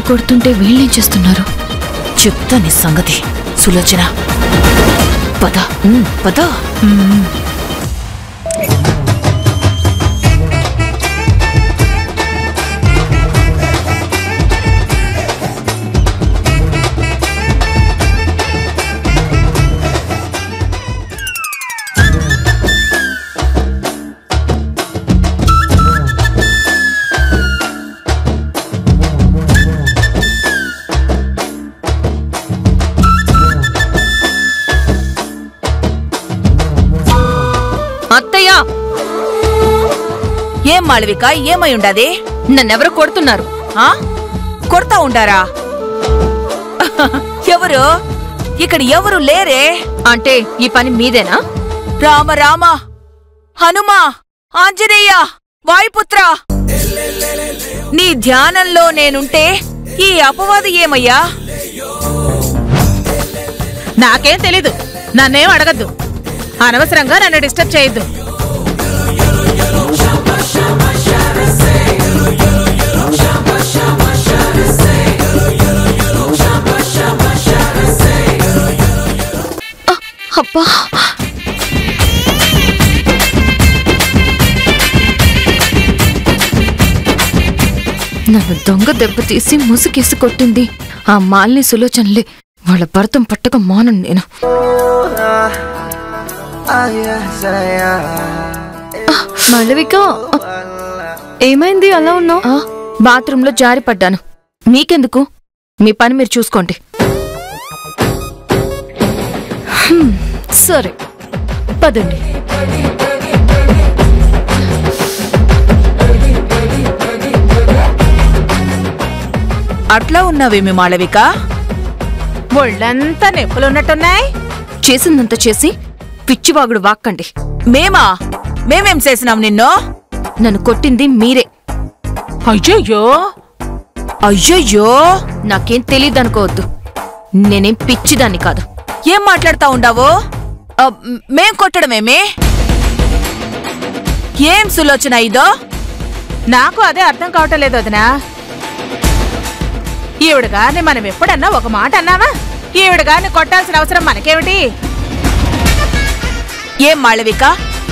కొడుతుంటే వీళ్ళేం చేస్తున్నారు చెప్తా నీ సంగతి సులోచన పద పద అత్తయ్య ఏం మాళవిక ఏమై ఉండది నన్నెవరో కొడుతున్నారు ఆ కొడతా ఉండారా ఎవరు ఇక్కడ ఎవరు లేరే అంటే ఈ పని మీదేనా రామ రామ హనుమా ఆంజనేయ వాయుపుత్ర నీ ధ్యానంలో నేనుంటే ఈ అపవాదు ఏమయ్యా నాకేం తెలీదు నన్నేం అడగద్దు అనవసరంగా నన్ను డిస్టర్బ్ చేయొద్దు అబ్బా నన్ను దొంగ దెబ్బతీసి ముసుకేసి కొట్టింది ఆ మాలిని సులోచనలే వాళ్ళ భర్తం పట్టక మానను నేను మాళవిక ఏమైంది అలా ఉన్నావు బాత్రూంలో జారి పడ్డాను మీకెందుకు మీ పని మీరు చూసుకోండి హ్మ్, సరే పదండి అట్లా ఉన్నావేమి మాళవిక ఒళ్ళంతా నొప్పులున్నట్టున్నాయి చేసిందంత చేసి పిచ్చివాగుడు వాక్కండి మేమా మేమేం చేసినాం నిన్ను నన్ను కొట్టింది మీరే అయ్యయ్యో అయ్యయ్యో నాకేం తెలియదు అనుకోవద్దు నేనేం పిచ్చిదాన్ని కాదు ఏం మాట్లాడుతా ఉండావు ఆ, మ్, మేం కొట్టడమేమి ఏం సులోచన ఇదో నాకు అదే అర్థం కావటం లేదు వదినా ఈవిడ గారిని మనం ఎప్పుడన్నా ఒక మాట అన్నావా ఈవిడ గారిని కొట్టాల్సిన అవసరం మనకేమిటి ఏం మాళవిక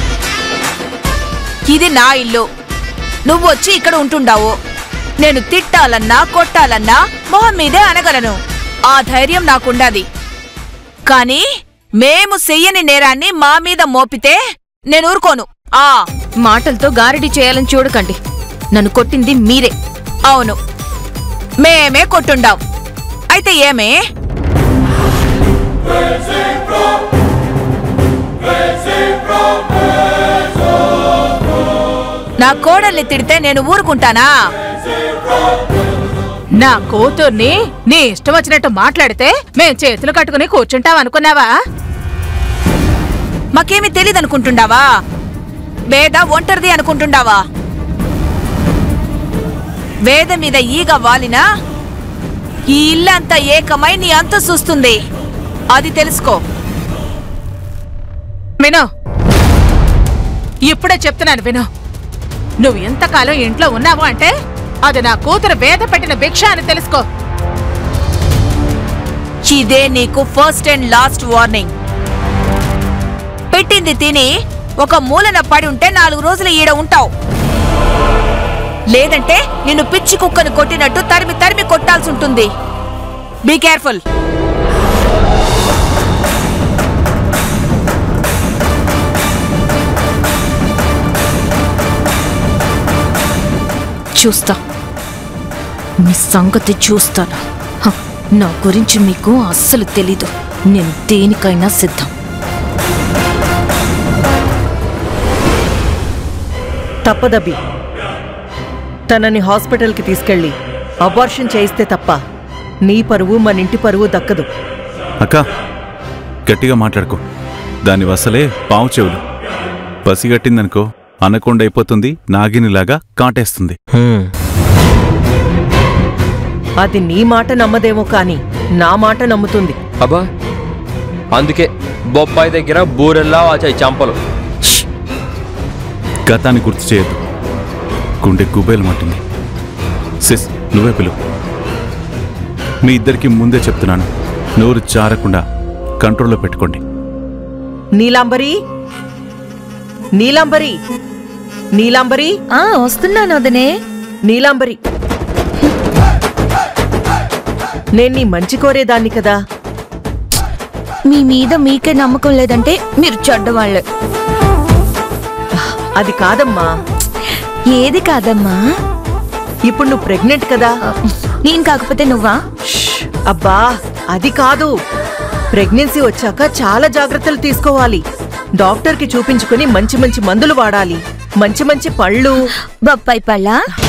ఇది నా ఇల్లు నువ్వొచ్చి ఇక్కడ ఉంటుండావు నేను తిట్టాలన్నా కొట్టాలన్నా మొహం మీదే అనగలను ఆ ధైర్యం నాకుండాది కాని మేము చెయ్యని నేరాన్ని మా మీద మోపితే నేను ఊరుకోను ఆ మాటలతో గారడీ చేయాలని చూడకండి నన్ను కొట్టింది మీరే అవును మేమే కొట్టుండాం అయితే ఏమే నా కోడల్ని తిడితే నేను ఊరుకుంటానా నా కూతుర్ని నీ ఇష్టం వచ్చినట్టు మాట్లాడితే మేం చేతులు కట్టుకుని కూర్చుంటాం అనుకున్నావా మాకేమీ తెలీదనుకుంటుండావా వేద ఒంటరిది అనుకుంటుండావా వేద మీద ఈగ వాలినా ఈ ఇల్లంతా ఏకమై నీ అంత చూస్తుంది అది తెలుసుకో విను ఇప్పుడే చెప్తున్నాను విను నువ్వు ఎంతకాలం ఇంట్లో ఉన్నావు అంటే అది నా కూతురు వేద పెట్టిన భిక్ష అని తెలుసుకో ఇదే నీకు ఫస్ట్ అండ్ లాస్ట్ వార్నింగ్ పెట్టింది తిని ఒక మూలన పడి ఉంటే నాలుగు రోజులు ఈడ ఉంటావు లేదంటే నిన్ను పిచ్చి కుక్కను కొట్టినట్టు తరిమి తరిమి కొట్టాల్సి ఉంటుంది బీ కేర్ఫుల్ చూస్తా మీ సంగతి చూస్తాను హ, నా గురించి మీకు అస్సలు తెలీదు నేను దేనికైనా సిద్ధం తప్పదబ్బి తనని హాస్పిటల్కి తీసుకెళ్ళి అబార్షన్ చేయిస్తే తప్ప నీ పరువు మన ఇంటి పరువు దక్కదు అక్క గట్టిగా మాట్లాడుకో దాని వసలే పావు చెవులు పసిగట్టిందనుకో అనకొండ అయిపోతుంది నాగినిలాగా కాటేస్తుంది అది నీ మాట నమ్మదేమో కాని నా మాట నమ్ముతుంది అబ్బా అందుకే బొప్పాయి దగ్గర బూరెల్లా వాచాయి చంపలు గతాన్ని గుర్తు చేయొద్దు గుండె గుబేలు మట్టింది సిస్ నువ్వే పిలువు మీ ఇద్దరికి ముందే చెప్తున్నాను నోరు జారకుండా కంట్రోల్లో పెట్టుకోండి నీలాంబరి నీలాంబరి నీలాంబరి ఆ వస్తున్నాను వదనే నీలాంబరి నేను నీ మంచి కోరేదాన్ని కదా మీ మీద మీకే నమ్మకం లేదంటే మీరు చెడ్డవాళ్ళే అది కాదమ్మా ఏది కాదమ్మా ఇప్పుడు నువ్వు ప్రెగ్నెంట్ కదా నేను కాకపోతే నువ్వా ష్, అబ్బా అది కాదు ప్రెగ్నెన్సీ వచ్చాక చాలా జాగ్రత్తలు తీసుకోవాలి డాక్టర్కి చూపించుకుని మంచి మంచి మందులు వాడాలి మంచి మంచి పళ్ళు బొప్పాయి పళ్ళ